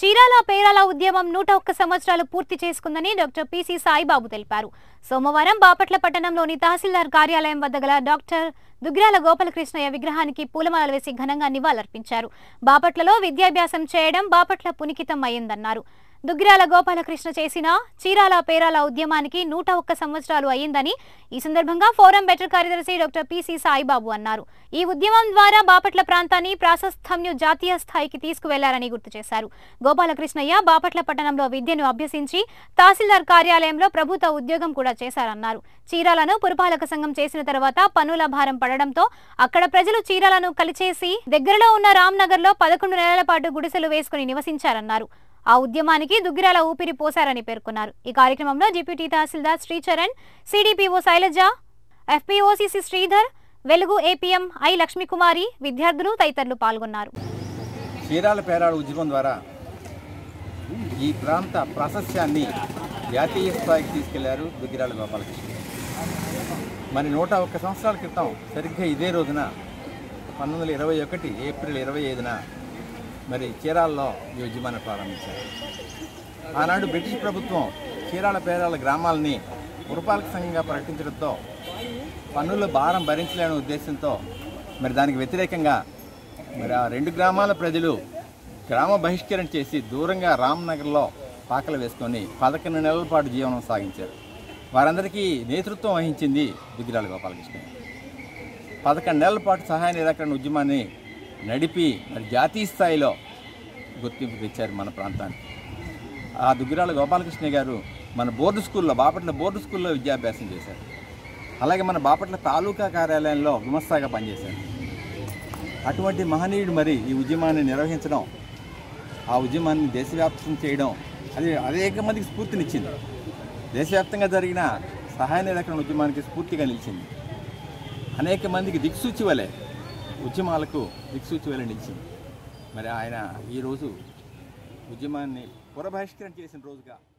చీరాల పేరాల ఉద్యమం నూట ఒక్క సంవత్సరాలు పూర్తి చేసుకుందని డాక్టర్ పిసి సాయిబాబు తెలిపారు సోమవారం బాపట్ల పట్టణంలోని తహసీల్దార్ కార్యాలయం వద్ద గల డాక్టర్ దుగ్రాల గోపాలకృష్ణయ్య విగ్రహానికి పూలమాలలు వేసి ఘనంగా నివాళులర్పించారు బాపట్లలో విద్యాభ్యాసం చేయడం బాపట్ల పునికితం అయ్యిందన్నారు దుగ్గిరాల గోపాలకృష్ణ చేసిన చీరాల పేరాల ఉద్యమానికి నూట ఒక్క సంవత్సరాలు అయ్యిందని ఈ సందర్భంగా ఫోరం బెటర్ కార్యదర్శి డాక్టర్ పిసి సాయిబాబు అన్నారు ఈ ఉద్యమం ద్వారా బాపట్ల ప్రాంతాన్ని ప్రాశస్త్యంను జాతీయ స్థాయికి తీసుకువెళ్లారని గుర్తు చేశారు గోపాలకృష్ణయ్య బాపట్ల పట్టణంలో విద్యను అభ్యసించి తహసీల్దార్ కార్యాలయంలో ప్రభుత్వ ఉద్యోగం కూడా చేశారన్నారు చీరాలను పురపాలక సంఘం చేసిన తర్వాత పన్నుల భారం పడడంతో అక్కడ ప్రజలు చీరాలను కలిచేసి దగ్గరలో ఉన్న రామ్నగర్ లో పదకొండు నెలల పాటు గుడిసెలు వేసుకుని నివసించారన్నారు ఆ ఉద్యమానికి దుగ్గిరాల ఊపిరి పోశారని పేర్కొన్నారు ఈ కార్యక్రమంలో deputy tahsildar Sricharan CDPO Sailaja FPOCC Sridhar Velugu APM I Lakshmi Kumari విద్యార్థులు తదితరులు పాల్గొన్నారు చీరాల పేరాడు ఉద్యమం ద్వారా ఈ ప్రాంత ప్రాశస్యాన్ని జాతీయ స్థాయికి తీసుకెళ్లారు దుగ్గిరాల గోపాలకృష్ణ మరి నూట ఒక్క సంవత్సరాల క్రితం సరిగ్గా ఇదే రోజున పంతొమ్మిది వందల ఇరవై ఒకటి ఏప్రిల్ ఇరవై ఐదున మరి చీరాలలో ఈ ఉద్యమాన్ని ప్రారంభించారు ఆనాడు బ్రిటిష్ ప్రభుత్వం చీరాల పేరాల గ్రామాలని పురపాలక సంఘంగా ప్రకటించడంతో పన్నుల భారం భరించలేని ఉద్దేశంతో మరి దానికి వ్యతిరేకంగా మరి ఆ రెండు గ్రామాల ప్రజలు గ్రామ బహిష్కరణ చేసి దూరంగా రామ్నగర్లో పాకలు వేసుకొని పదకొండు నెలల పాటు జీవనం సాగించారు వారందరికీ నేతృత్వం వహించింది దుగ్గిరాల గోపాలకృష్ణ పదకొండు నెలల పాటు సహాయ నిరాకరణ ఉద్యమాన్ని నడిపి మరి జాతీయ స్థాయిలో గుర్తింపు తెచ్చారు మన ప్రాంతానికి ఆ దుగ్గిరాల గోపాలకృష్ణ గారు మన బోర్డు స్కూల్లో బాపట్ల బోర్డు స్కూల్లో విద్యాభ్యాసం చేశారు అలాగే మన బాపట్ల తాలూకా కార్యాలయంలో గుమస్తాగా పనిచేశారు అటువంటి మహనీయుడు మరి ఈ ఉద్యమాన్ని నిర్వహించడం ఆ ఉద్యమాన్ని దేశవ్యాప్తం చేయడం అది అనేక మందికి స్ఫూర్తినిచ్చింది దేశవ్యాప్తంగా జరిగిన సహాయ నిరాకరణ ఉద్యమానికి స్ఫూర్తిగా నిలిచింది అనేక మందికి దిక్సూచి వలె ఉద్యమాలకు దిక్సూచి వలె నిలిచింది మరి ఆయన ఈరోజు ఉద్యమాన్ని పురబహిష్కరణ చేసిన రోజుగా